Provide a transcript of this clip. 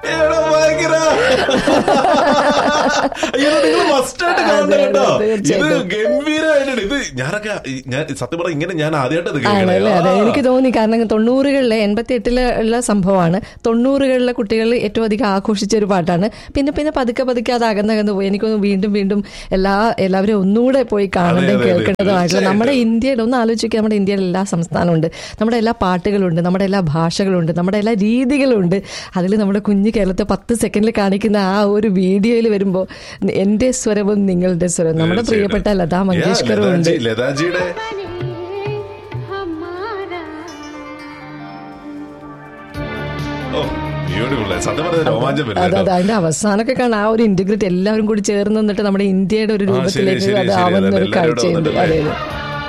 എടാ ഭയങ്കര അയ്യോ നിങ്ങൾ മസ്റ്റായിട്ട് കാണണം അതെ, കേട്ടോ അതെ, ഇത് തീർച്ചയായിട്ടും. ഗംഭീരമായിട്ടുണ്ട് ഇത് ഞാനൊക്കെ ഈ- ഞാൻ സത്യം പറഞ്ഞ ഇങ്ങനെ ഞാൻ ആദ്യമായിട്ട് ആണല്ലേ അതെ എനിക്ക് തോന്നി കാരണം തൊണ്ണൂറുകളിലെ എൺപത്തി എട്ടിലെ ഉള്ള സംഭവമാണ് തൊണ്ണൂറുകളിലെ കുട്ടികൾ ഏറ്റവും അധികം ആഘോഷിച്ച ഒരു പാട്ടാണ് പിന്നെ പിന്നെ പതുക്കെ പതുക്കെ അത് അകന്നകന്ന് പോയി എനിക്കൊന്ന് വീണ്ടും വീണ്ടും എല്ലാ എല്ലാവരും ഒന്നുകൂടെ പോയി കാണേണ്ടതും അതെ, അതെ, കേൾക്കേണ്ടതുമായിട്ടുള്ള തീർച്ചയായിട്ടും. നമ്മുടെ ഇന്ത്യയിൽ ഒന്ന് ആലോചിക്കുക നമ്മുടെ ഇന്ത്യയിൽ എല്ലാ സംസ്ഥാനമുണ്ട് നമ്മുടെ എല്ലാ പാട്ടുകളുണ്ട് നമ്മുടെ എല്ലാ ഭാഷകളുണ്ട് നമ്മുടെ എല്ലാ രീതികളുണ്ട് അതിൽ നമ്മുടെ കുഞ്ഞു കേരളത്തെ പത്ത് സെക്കൻഡിൽ കാണിക്കുന്ന ആ ഒരു വീഡിയോയിൽ വരുമ്പോൾ എന്റെ സ്വരവും നിങ്ങളുടെ സ്വരവും നമ്മുടെ പ്രിയപ്പെട്ട ലതാ മങ്കേഷ്കറും ഉണ്ട് ലതാജിയുടെ हमारा ഓ ബ്യൂട്ടിഫുൾ സത്യം പറഞ്ഞ രോമാഞ്ചം അതെ വരുന്നത് അതെ അതിന്റെ അവസാനമൊക്കെ കാണാൻ ആ ഒരു ഇന്റഗ്രേറ്റ് എല്ലാവരും കൂടി ചേർന്ന് നിന്നിട്ട് നമ്മുടെ ഇന്ത്യയുടെ ഒരു ആ, ശരി, രൂപത്തിലേക്ക് ശരി, അത് ശരി. ആവുന്ന അതെ, ഒരു എല്ലാവരും കാഴ്ചയുണ്ട് വന്നിട്ടല്ലേ? അതെ അതെ